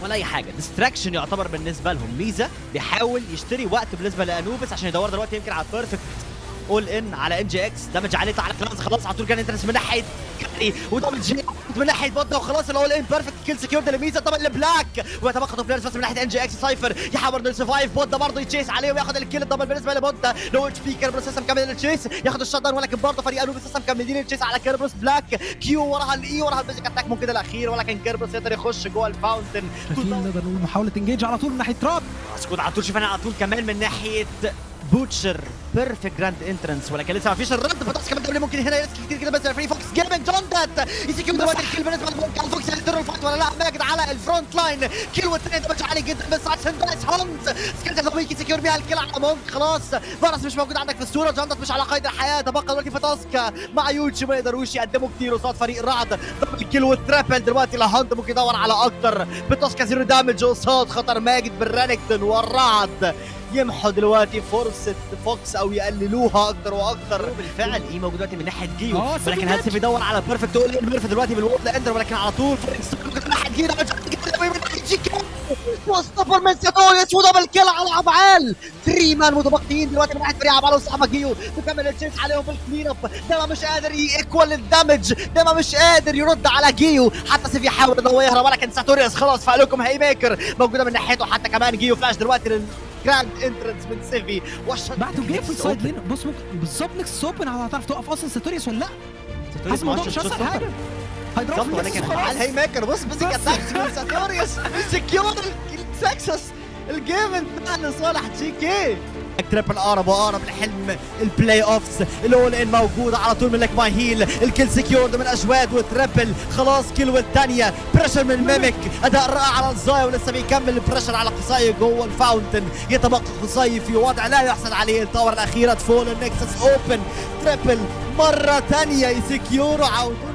ولا اي حاجه ديستراكشن يعتبر بالنسبه لهم ميزه بيحاول يشتري وقت بالنسبه لانوبس عشان يدور دلوقتي يمكن على بيرفكت اول ان على ام جي اكس دمج عليه على كلانز خلاص على طول كان انترس من ناحيه كاري ودمج من ناحيه بودا وخلاص الاول ان بيرفكت كيل سكيورد لميزه طبعا لبلاك ويتبقى توفليرز بس من ناحيه ام جي اكس سايفر يحاول انه يسرفايف بودا برضه يتشيس عليه وياخد الكيل الدبل بالنسبه لبودا لو اتش بي كيربروس لسه مكمل التشيس ياخد الشوت داون ولكن برضه فريق انوبس لسه مكملين التشيس على كيربروس بلاك كيو وراها الاي وراها البيزك اتاك ممكن الاخير ولكن كيربروس يقدر يخش جوه الفاونتن شايفين نقدر نقول محاوله انجيج على طول من ناحيه تراب سكوت على طول شوف انا على طول كمان من ناحيه بوتشر بيرفكت جراند انترنس ولكن لسه ما فيش الرد فتوكس كمان دبليو ممكن هنا يرسك كتير كده بس فري فوكس جيمنج جون دات يسكيو دلوقتي الكيل بالنسبه لفوكس على فوكس يقدر الفايت ولا لا ماجد على الفرونت لاين كيل والثاني دمج عالي جدا بس عشان دايس هونز سكيلت ضبيك يسكيور بيها الكيل على مونك خلاص فارس مش موجود عندك في الصوره جون دات مش على قيد الحياه تبقى دلوقتي فتاسكا مع يوتشي ما يقدروش يقدموا كتير قصاد فريق الرعد دبل كيل والترابل دلوقتي لهاند ممكن يدور على اكتر بتاسكا زيرو دامج قصاد خطر ماجد بالرانكتون والرعد يمحوا دلوقتي فرصه فوكس او يقللوها اكتر واكتر بالفعل ايه موجود دلوقتي من ناحيه جيو اه، سيفي ولكن ماتش. هاتسيف يدور على بيرفكت اول ان بيرفكت دلوقتي بالوورد اندر ولكن على طول فريق من ناحيه جيو دمج من ناحيه جي كي مصطفى من ساتوريس ودبل كيل على عبعال 3 مان متبقيين دلوقتي من ناحيه فريق عبعال وصاحبه جيو بكمل التشيس عليهم بالكلين اب دايما مش قادر يكوال الدمج دايما مش قادر يرد على جيو حتى سيف يحاول ان هو يهرب ولكن ساتوريوس خلاص فقلكم هاي ميكر موجوده من ناحيته حتى كمان جيو فلاش دلوقتي للجراند انترنس من سيفي والشوت بعته جيم في السايد لين بص ممكن بالظبط نكس اوبن هتعرف توقف اصلا ساتوريوس ولا لا حاسس الموضوع مش اسهل حاجه هيضرب بالظبط ولكن على الهي ميكر بص بس اتاكس من ساتوريوس سكيور سكسس الجيم انتهى لصالح جي كي تريبل اقرب واقرب لحلم البلاي اوفز الاول ان موجوده على طول من لك ماي هيل الكل سكيورد من اجواد وتريبل خلاص كيل والثانيه بريشر من ميميك اداء رائع على الزايا ولسه بيكمل البريشر على قصي جوه الفاونتن يتبقى قصي في وضع لا يحسد عليه الطاور الاخيره تفول النكسس اوبن تريبل مره ثانيه يسكيورو عودوا